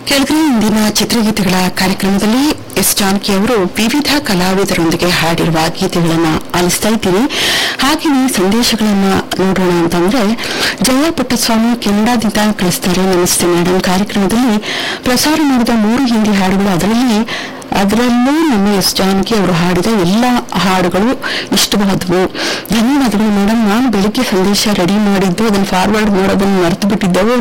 ಕೆಳಗಡೆ ಇಂದಿನ ಚಿತ್ರಗೀತೆಗಳ ಕಾರ್ಯಕ್ರಮದಲ್ಲಿ ಎಸ್ ಜಾನಕಿ ಅವರು ವಿವಿಧ ಕಲಾವಿದರೊಂದಿಗೆ ಹಾಡಿರುವ ಗೀತೆಗಳನ್ನ ಆಲಿಸ್ತಾ ಇದ್ದೀನಿ ಹಾಗೆಯೇ ಸಂದೇಶಗಳನ್ನ ನೋಡೋಣ ಅಂತಂದ್ರೆ ಜಯ ಪುಟ್ಟಸ್ವಾಮಿ ಕೆನಡಾದಿಂದ ಕಳಿಸ್ತಾರೆ ನಮಸ್ತೆ ಮೇಡಮ್ ಕಾರ್ಯಕ್ರಮದಲ್ಲಿ ಪ್ರಸಾರ ಮಾಡಿದ ಮೂರು ಹಿಂದಿ ಹಾಡುಗಳು ಅದರಲ್ಲಿ ಅದರಲ್ಲೂ ನಮ್ಮ ಎಸ್ ಜಾನಕಿ ಅವರು ಹಾಡಿದ ಎಲ್ಲ ಹಾಡುಗಳು ಇಷ್ಟವಾದವು ಧನ್ಯವಾದಗಳು ಮೇಡಮ್ ನಾನು ಬೆಳಿಗ್ಗೆ ಸಂದೇಶ ರೆಡಿ ಮಾಡಿದ್ದು ಅದನ್ನು ಫಾರ್ವರ್ಡ್ ಮಾಡೋದನ್ನು ಮರೆತು ಬಿಟ್ಟಿದ್ದೆವು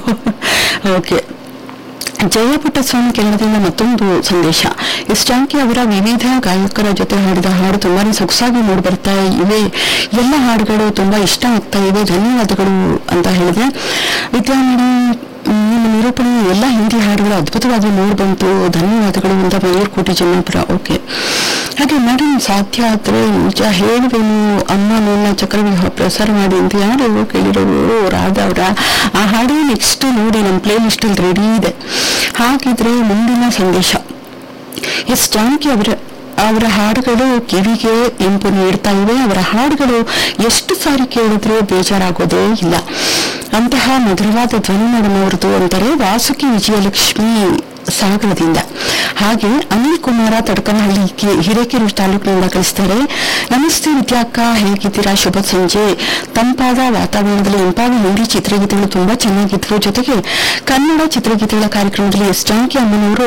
ಓಕೆ ಜಯ ಪುಟ್ಟಸ್ವಾಮಿ ಕೆಳಗದಿಂದ ಮತ್ತೊಂದು ಸಂದೇಶ ಎಸ್ ಜಾನಕಿ ಅವರ ವಿವಿಧ ಗಾಯಕರ ಜೊತೆ ಹಾಡಿದ ಹಾಡು ತುಂಬಾನೇ ಸೊಗಸಾಗಿ ಮೂಡಿ ಬರ್ತಾ ಇವೆ ಎಲ್ಲ ಹಾಡುಗಳು ತುಂಬಾ ಇಷ್ಟ ಆಗ್ತಾ ಇವೆ ಧನ್ಯವಾದಗಳು ಅಂತ ಹೇಳಿದೆ ವಿದ್ಯಾ ಮೇಡಮ್ ನಿಮ್ಮ ನಿರೂಪಣೆ ಎಲ್ಲ ಹಿಂದಿ ಹಾಡುಗಳು ಅದ್ಭುತವಾಗಿ ಮೂಡಿ ಬಂತು ಧನ್ಯವಾದಗಳು ಅಂತ ಮಯೂರ್ಕೋಟಿ ಜನ್ನಾಪುರ ಓಕೆ ಹಾಗೆ ಮೇಡಮ್ ಸಾಧ್ಯ ಆದ್ರೆ ನಿಜ ಹೇಳುವೇನು ಅಮ್ಮ ನಿನ್ನ ಚಕ್ರವ್ಯೂಹ ಪ್ರಸಾರ ಮಾಡಿ ಅಂತ ಯಾರು ಕೇಳಿರೋರು ರಾಧಾ ಅವರ ಆ ಹಾಡು ನೆಕ್ಸ್ಟ್ ನೋಡಿ ನಮ್ಮ ಪ್ಲೇ ಲಿಸ್ಟ್ ಅಲ್ಲಿ ರೆಡಿ ಇದೆ ಹಾಗಿದ್ರೆ ಮುಂದಿನ ಸಂದೇಶ ಎಸ್ ಜಾನಕಿ ಅವರ ಅವರ ಹಾಡುಗಳು ಕಿವಿಗೆ ಇಂಪು ನೀಡ್ತಾ ಇವೆ ಅವರ ಹಾಡುಗಳು ಎಷ್ಟು ಸಾರಿ ಕೇಳಿದ್ರೂ ಬೇಜಾರಾಗೋದೇ ಇಲ್ಲ ಅಂತಹ ಮಧುರವಾದ ಧ್ವನಿ ಮೇಡಮ್ ಅವರದು ಅಂತಾರೆ ವಾಸುಕಿ ವಿಜಯಲಕ್ಷ್ಮಿ ಸಾಗರದಿಂದ ಹಾಗೆ ಅನಿಲ್ ಕುಮಾರ ತಡಕನಹಳ್ಳಿ ಕಿ- ಹಿರೇಕೆರೂರು ತಾಲೂಕಿನಿಂದ ಕಳಿಸ್ತಾರೆ ನಮಸ್ತೆ ವಿದ್ಯಾಕ್ಕ ಹೇಗಿದ್ದೀರಾ ಶುಭ ಸಂಜೆ ತಂಪಾದ ವಾತಾವರಣದಲ್ಲಿ ಇಂಪಾದ ಹಿಂದಿ ಚಿತ್ರಗೀತೆಗಳು ತುಂಬಾ ಚೆನ್ನಾಗಿದ್ವು ಜೊತೆಗೆ ಕನ್ನಡ ಚಿತ್ರಗೀತೆಗಳ ಕಾರ್ಯಕ್ರಮದಲ್ಲಿ ಎಸ್ ಜಾನಕಿ ಅಮ್ಮನವರು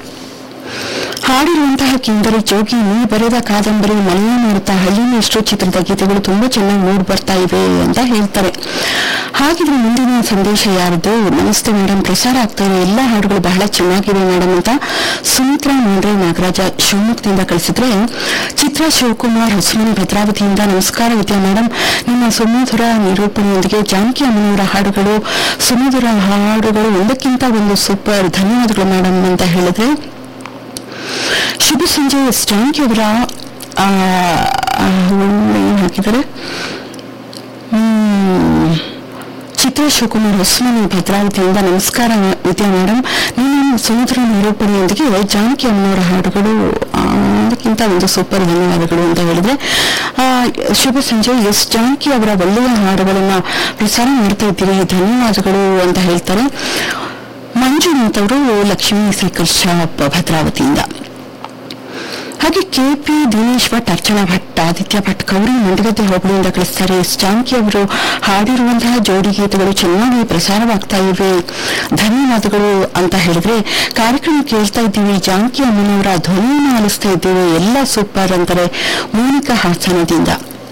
ಹಾಡಿರುವಂತಹ ಕಿಂದರಿ ಜೋಗಿ ನೀ ಬರೆದ ಕಾದಂಬರಿ ಮನೆಯ ನೋಡುತ್ತಾ ಹಳ್ಳಿನಷ್ಟು ಚಿತ್ರದ ಗೀತೆಗಳು ತುಂಬಾ ಚೆನ್ನಾಗಿ ಮೂಡ್ ಬರ್ತಾ ಇವೆ ಅಂತ ಹೇಳ್ತಾರೆ ಹಾಗಿದ್ರೆ ಮುಂದಿನ ಸಂದೇಶ ಯಾರ್ದು ನಮಸ್ತೆ ಮೇಡಮ್ ಪ್ರಸಾರ ಆಗ್ತಾ ಇರೋ ಎಲ್ಲ ಹಾಡುಗಳು ಬಹಳ ಚೆನ್ನಾಗಿವೆ ಮೇಡಮ್ ಅಂತ ಸುಮಿತ್ರಾ ಮಾಂಡ್ರೆ ನಾಗರಾಜ ಶಿವಮೊಗ್ಗದಿಂದ ಕಳಿಸಿದ್ರೆ ಚಿತ್ರ ಶಿವಕುಮಾರ್ ಹೊಸಮನಿ ಭದ್ರಾವತಿಯಿಂದ ನಮಸ್ಕಾರ ವಿದ್ಯಾ ಮೇಡಮ್ ನಿಮ್ಮ ಸುಮಧುರ ನಿರೂಪಣೆಯೊಂದಿಗೆ ಜಾನಕಿ ಅಮ್ಮನವರ ಹಾಡುಗಳು ಸುಮಧುರ ಹಾಡುಗಳು ಒಂದಕ್ಕಿಂತ ಒಂದು ಸೂಪರ್ ಧನ್ಯವಾದಗಳು ಮೇಡಮ್ ಅಂತ ಹೇಳಿದ್ರೆ ಶುಭ ಸಂಜೆ ಎಸ್ ಜಾನಕಿ ಅವರ ಆ, ಆ, ಏನ್ ಹಾಕಿದ್ದಾರೆ ಹ್ಮ್. ಚಿತ್ರ ಶಿವಕುಮಾರ್ ಹೊಸಮನಿ ಭದ್ರಾವತಿಯಿಂದ ನಮಸ್ಕಾರ ವಿದ್ಯಾ ಮೇಡಮ್ ನಿಮ್ಮ ಸಮುದ್ರ ನಿರೂಪಣೆಯೊಂದಿಗೆ ಜಾನಕಿ ಅಮ್ಮನವರ ಹಾಡುಗಳು ಆ, ಒಂದಕ್ಕಿಂತ ಒಂದು ಸೂಪರ್ ಧನ್ಯವಾದಗಳು ಅಂತ ಹೇಳಿದ್ರೆ ಆ, ಶುಭ ಸಂಜೆ ಎಸ್ ಜಾನಕಿ ಅವರ ಒಳ್ಳೆಯ ಹಾಡುಗಳನ್ನ ಪ್ರಸಾರ ಮಾಡ್ತಾ ಇದ್ದೀರಿ ಧನ್ಯವಾದಗಳು ಅಂತ ಹೇಳ್ತಾರೆ ಮಂಜುನಾಥ್ ಅವರು ಲಕ್ಷ್ಮೀ ಸೈಕಲ್ ಶಾಪ್ ಭದ್ರಾವತಿಯಿಂದ ಹಾಗೆ ಕೆಪಿ ದಿನೇಶ್ ಭಟ್ ಅರ್ಚನಾ ಭಟ್ ಆದಿತ್ಯ ಭಟ್ ಗೌರಿ ಮಂಡಗದ್ದೆ ಹೋಬಳಿಯಿಂದ ಕಳಿಸ್ತಾರೆ ಎಸ್ ಜಾನಕಿ ಅವರು ಹಾಡಿರುವಂತಹ ಜೋಡಿ ಗೀತೆಗಳು ಚೆನ್ನಾಗಿ ಪ್ರಸಾರವಾಗ್ತಾ ಇವೆ ಧನ್ಯವಾದಗಳು ಅಂತ ಹೇಳಿದ್ರೆ ಕಾರ್ಯಕ್ರಮ ಕೇಳ್ತಾ ಇದ್ದೀವಿ ಜಾನಕಿ ಅಮ್ಮನವರ ಧ್ವನಿಯನ್ನು ಆಲಿಸ್ತಾ ಇದ್ದೇವೆ ಎಲ್ಲ ಸೂಪರ್ ಅಂತಾರೆ ಮೋನಿಕಾ ಹಾಸನದಿಂದ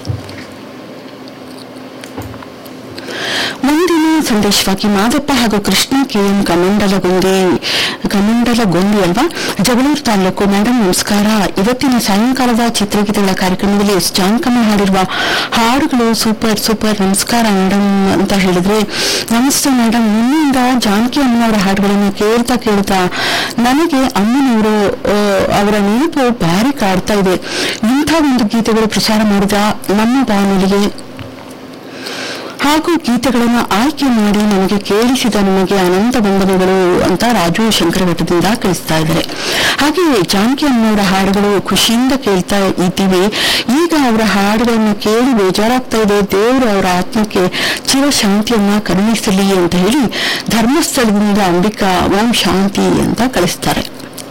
ಮುಂದಿನ ಸಂದೇಶವಾಗಿ ಮಾದಪ್ಪ ಹಾಗೂ ಕೃಷ್ಣ ಕೆಎಂ ಕಮಂಡಲಗೊಂದಿ ಕಮಂಡಲಗೊಂದಿ ಅಲ್ವಾ ಜಗಳೂರು ತಾಲೂಕು ಮೇಡಮ್ ನಮಸ್ಕಾರ ಇವತ್ತಿನ ಸಾಯಂಕಾಲದ ಚಿತ್ರಗೀತೆಗಳ ಕಾರ್ಯಕ್ರಮದಲ್ಲಿ ಎಸ್ ಜಾನಕಮ್ಮ ಹಾಡಿರುವ ಹಾಡುಗಳು ಸೂಪರ್ ಸೂಪರ್ ನಮಸ್ಕಾರ ಮೇಡಮ್ ಅಂತ ಹೇಳಿದ್ರೆ ನಮಸ್ತೆ ಮೇಡಮ್ ನಿನ್ನಿಂದ ಜಾನಕಿ ಅಮ್ಮನವರ ಹಾಡುಗಳನ್ನು ಕೇಳ್ತಾ ಕೇಳ್ತಾ ನನಗೆ ಅಮ್ಮನವರು ಆ, ಅವರ ನೆನಪು ಭಾರಿ ಕಾಡ್ತಾ ಇದೆ ಇಂಥ ಒಂದು ಗೀತೆಗಳು ಪ್ರಸಾರ ಮಾಡಿದ ನಮ್ಮ ಬಾನುಲಿಗೆ ಹಾಗೂ ಗೀತೆಗಳನ್ನು ಆಯ್ಕೆ ಮಾಡಿ ನಮಗೆ ಕೇಳಿಸಿದ ನಿಮಗೆ ಅನಂತ ವಂದನೆಗಳು ಅಂತ ರಾಜು ಶಂಕರಘಟ್ಟದಿಂದ ಕಳಿಸ್ತಾ ಇದ್ದಾರೆ ಹಾಗೆ ಜಾನಕಿ ಅಮ್ಮನವರ ಹಾಡುಗಳು ಖುಷಿಯಿಂದ ಕೇಳ್ತಾ ಇದ್ದೀವಿ ಈಗ ಅವರ ಹಾಡುಗಳನ್ನು ಕೇಳಿ ಬೇಜಾರಾಗ್ತಾ ಇದೆ ದೇವರು ಅವರ ಆತ್ಮಕ್ಕೆ ಚಿರ ಶಾಂತಿಯನ್ನ ಕರುಣಿಸಲಿ ಅಂತ ಹೇಳಿ ಧರ್ಮಸ್ಥಳದಿಂದ ಅಂಬಿಕಾ ಓಂ ಶಾಂತಿ ಅಂತ ಕಳಿಸ್ತಾರೆ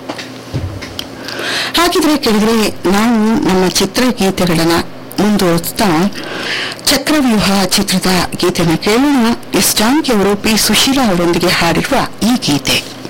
ಹಾಗಿದ್ರೆ ಕೇಳಿದ್ರೆ ನಾವು ನಮ್ಮ ಚಿತ್ರಗೀತೆಗಳನ್ನ ಮುಂದುವರಿಸ್ತಾ ಚಕ್ರವ್ಯೂಹ ಚಿತ್ರದ ಗೀತೆನ ಕೇಳೋಣ ಎಸ್ ಜಾನಕಿ ಅವರು ಪಿ ಸುಶೀಲಾ ಅವರೊಂದಿಗೆ ಹಾಡಿರುವ ಈ ಗೀತೆ